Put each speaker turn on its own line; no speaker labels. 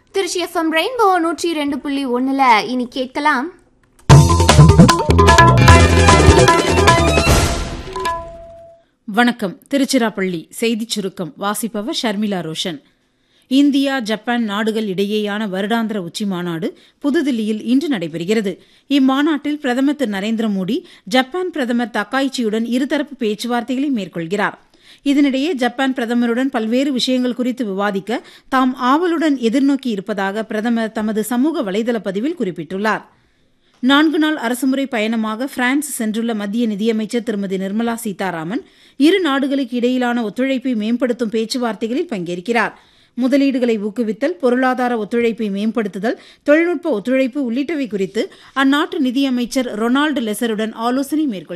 Trichy FM rainbow நூற்றி ரெண்டு புள்ளி ஒண்ணுல இனி கேட்கலாம்
வணக்கம் திருச்சிராப்பள்ளி செய்திச் சுருக்கம் வாசிப்பவர் ஷர்மிளா ரோஷன் இந்தியா ஜப்பான் நாடுகள் இடையேயான வருடாந்திர உச்சி மாநாடு புதுதில்லியில் இன்று நடைபெறுகிறது இம்மாநாட்டில் பிரதமர் திரு நரேந்திர மோடி ஜப்பான் பிரதமர் தக்காய்ச்சியுடன் இருதரப்பு பேச்சுவார்த்தைகளை மேற்கொள்கிறார் இதனிடையே ஜப்பான் பிரதமருடன் பல்வேறு விஷயங்கள் குறித்து விவாதிக்க தாம் ஆவலுடன் எதிர்நோக்கி இருப்பதாக பிரதமர் தமது சமூக வலைதள பதிவில் குறிப்பிட்டுள்ளார் நான்கு நாள் அரசுமுறை பயணமாக பிரான்ஸ் சென்றுள்ள மத்திய நிதியமைச்சர் திருமதி நிர்மலா சீதாராமன் இரு நாடுகளுக்கு இடையிலான ஒத்துழைப்பை மேம்படுத்தும் பேச்சுவார்த்தைகளில் பங்கேற்கிறார் முதலீடுகளை ஊக்குவித்தல் பொருளாதார ஒத்துழைப்பை மேம்படுத்துதல் தொழில்நுட்ப ஒத்துழைப்பு உள்ளிட்டவை குறித்து அந்நாட்டு நிதியமைச்சர் ரொனால்டு லெசருடன் ஆலோசனை மேற்கொள்கிறார்